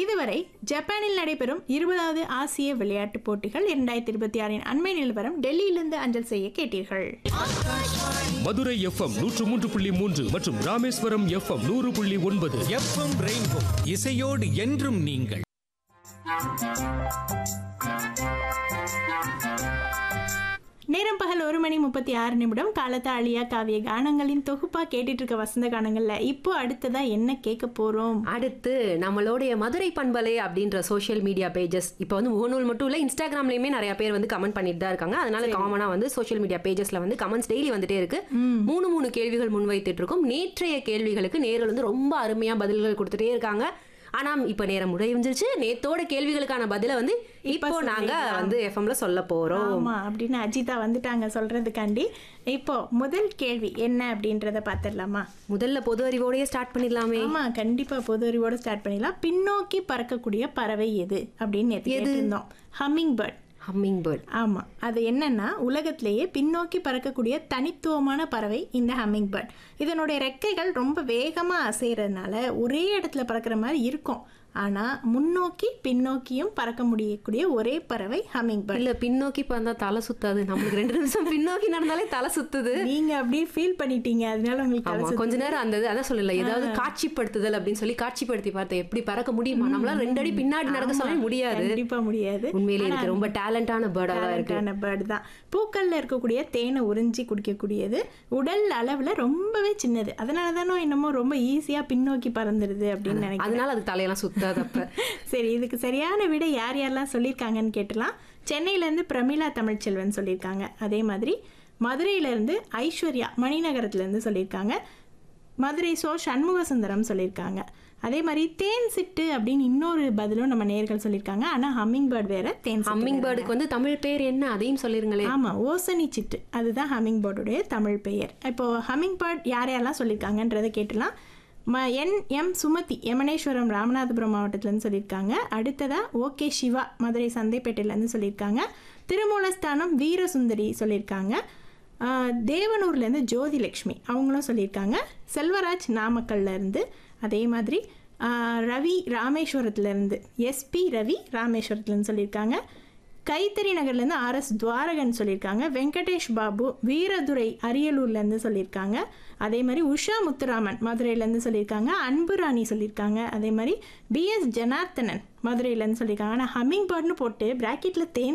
இதுவரை ஜப்பானில் நடைபெறும் இருபதாவது ஆசிய விளையாட்டுப் போட்டிகள் இரண்டாயிரத்தி இருபத்தி ஆறின் அண்மை நிலவரம் டெல்லியிலிருந்து அஞ்சல் செய்ய கேட்டீர்கள் மதுரை எஃப்எம் நூற்று மூன்று புள்ளி மூன்று மற்றும் ராமேஸ்வரம் எஃப்எம் நூறு புள்ளி ஒன்பது எஃப்எம் ரெயின்போ இசையோடு என்றும் நீங்கள் நேரம் பகல் ஒரு மணி முப்பத்தி ஆறு நிமிடம் காலத்த அழியா காவிய கானங்களின் தொகுப்பா கேட்டுட்டு இருக்க வசந்த கானங்கள்ல இப்போ அடுத்ததா என்ன கேட்க போறோம் அடுத்து நம்மளுடைய மதுரை பண்பலை அப்படின்ற சோஷியல் மீடியா பேஜஸ் இப்போ வந்து முகநூல் மட்டும் இல்லை இன்ஸ்டாகிராம்லயுமே நிறைய பேர் வந்து கமெண்ட் பண்ணிட்டு தான் இருக்காங்க அதனால காமனா வந்து சோஷியல் மீடியா பேஜஸ்ல வந்து கமெண்ட்ஸ் டெய்லி வந்துட்டே இருக்கு மூணு மூணு கேள்விகள் முன்வைத்துட்டு இருக்கோம் நேற்றைய கேள்விகளுக்கு நேர்கள் வந்து ரொம்ப அருமையா பதில்கள் கொடுத்துட்டே இருக்காங்க ஆனா இப்ப நேரம் முடிஞ்சிருச்சு நேத்தோட கேள்விகளுக்கான பதில வந்து இப்போ நாங்க வந்து எஃப்எம்ல சொல்ல போறோம் ஆமா அப்படின்னு அஜிதா வந்துட்டாங்க சொல்றதுக்காண்டி இப்போ முதல் கேள்வி என்ன அப்படின்றத பாத்திரலாமா முதல்ல பொது அறிவோடயே ஸ்டார்ட் பண்ணிடலாமே ஆமா கண்டிப்பா பொது அறிவோட ஸ்டார்ட் பண்ணிடலாம் பின்னோக்கி பறக்கக்கூடிய பறவை எது அப்படின்னு நேத்து கேட்டிருந்தோம் ஹம்மிங் பேர்ட் ஹம்மிங் பேர்ட் ஆமா அது என்னன்னா உலகத்திலேயே பின்னோக்கி பறக்கக்கூடிய தனித்துவமான பறவை இந்த ஹம்மிங் பேர்ட் இதனுடைய ரெக்கைகள் ரொம்ப வேகமா அசைறதுனால ஒரே இடத்துல பறக்கிற மாதிரி இருக்கும் ஆனா முன்னோக்கி பின்னோக்கியும் பறக்க முடியக்கூடிய ஒரே பறவை ஹம்மிங் பேர்ட் இல்ல பின்னோக்கி பார்த்தா தலை சுத்தாது நம்மளுக்கு ரெண்டு நிமிஷம் பின்னோக்கி நடந்தாலே தலை சுத்துது நீங்க அப்படியே ஃபீல் பண்ணிட்டீங்க அதனால உங்களுக்கு ஆமா தலை சுத்துது. கொஞ்ச நேரம் அந்த இது அதான் சொல்லல ஏதாவது காட்சிப்படுத்துதல் அப்படின்னு சொல்லி காட்சிப்படுத்தி பார்த்தேன் எப்படி பறக்க முடியுமா நம்மளால ரெண்டு அடி பின்னாடி நடக்க சொல்ல முடியாது கண்டிப்பா முடியாது உண்மையிலே இருக்கு ரொம்ப டேலண்டான பேர்டா தான் இருக்கு டேலண்டான பேர்டு தான் பூக்கள்ல இருக்கக்கூடிய தேனை உறிஞ்சி குடிக்கக்கூடியது உடல் அளவுல ரொம்பவே சின்னது அதனால தானோ என்னமோ ரொம்ப ஈஸியா பின்னோக்கி பறந்துடுது அப்படின்னு நினைக்கிறேன் அதனால அது தலையெல்லாம் சுத்தாது அப்ப சரி இதுக்கு சரியான விட யார் யாரெல்லாம் சொல்லியிருக்காங்கன்னு கேட்டலாம் சென்னையில இருந்து பிரமிளா தமிழ்ச்செல்வன் சொல்லியிருக்காங்க அதே மாதிரி மதுரையில இருந்து ஐஸ்வர்யா மணிநகரத்துல இருந்து சொல்லியிருக்காங்க மதுரை சோ சண்முக சுந்தரம் சொல்லியிருக்காங்க அதே மாதிரி தேன் சிட்டு அப்படின்னு இன்னொரு பதிலும் நம்ம நேர்கள் சொல்லியிருக்காங்க ஆனா ஹம்மிங் பேர்ட் வேற தேன் சிட்டு ஹம்மிங் வேற. பேர்டுக்கு வந்து தமிழ் பேர் என்ன அதையும் சொல்லிருங்களே ஆமா ஓசனி சிட்டு அதுதான் ஹம்மிங் பேர்டுடைய தமிழ் பெயர் இப்போ ஹம்மிங் பேர்ட் யார் யாரெல்லாம் சொல்லியிருக்காங்கன்றதை கேட்டலாம் ம என் எம் சுமதி யமனேஸ்வரம் ராமநாதபுரம் மாவட்டத்துலேருந்து சொல்லியிருக்காங்க அடுத்ததா ஓகே சிவா மதுரை சந்தைப்பேட்டையிலேருந்து சொல்லியிருக்காங்க திருமூலஸ்தானம் வீரசுந்தரி சொல்லியிருக்காங்க ஆஹ் தேவனூர்லேருந்து ஜோதிலக்ஷ்மி அவங்களும் சொல்லியிருக்காங்க செல்வராஜ் நாமக்கல்ல இருந்து அதே மாதிரி ஆஹ் ரவி ராமேஸ்வரத்துலேருந்து எஸ்பி ரவி ராமேஸ்வரத்துலேருந்து சொல்லியிருக்காங்க கைத்தறி நகர்லேருந்து ஆர்எஸ் துவாரகன் சொல்லியிருக்காங்க வெங்கடேஷ் பாபு வீரதுரை அரியலூர்லேருந்து சொல்லியிருக்காங்க அதே மாதிரி உஷா முத்துராமன் மதுரையிலேருந்து சொல்லியிருக்காங்க அன்பு ராணி சொல்லியிருக்காங்க அதே மாதிரி பிஎஸ் ஜனார்த்தனன் மதுரையிலேருந்து சொல்லியிருக்காங்க ஆனால் ஹம்மிங் பேர்ட்னு போட்டு பிராக்கெட்டில் தேன்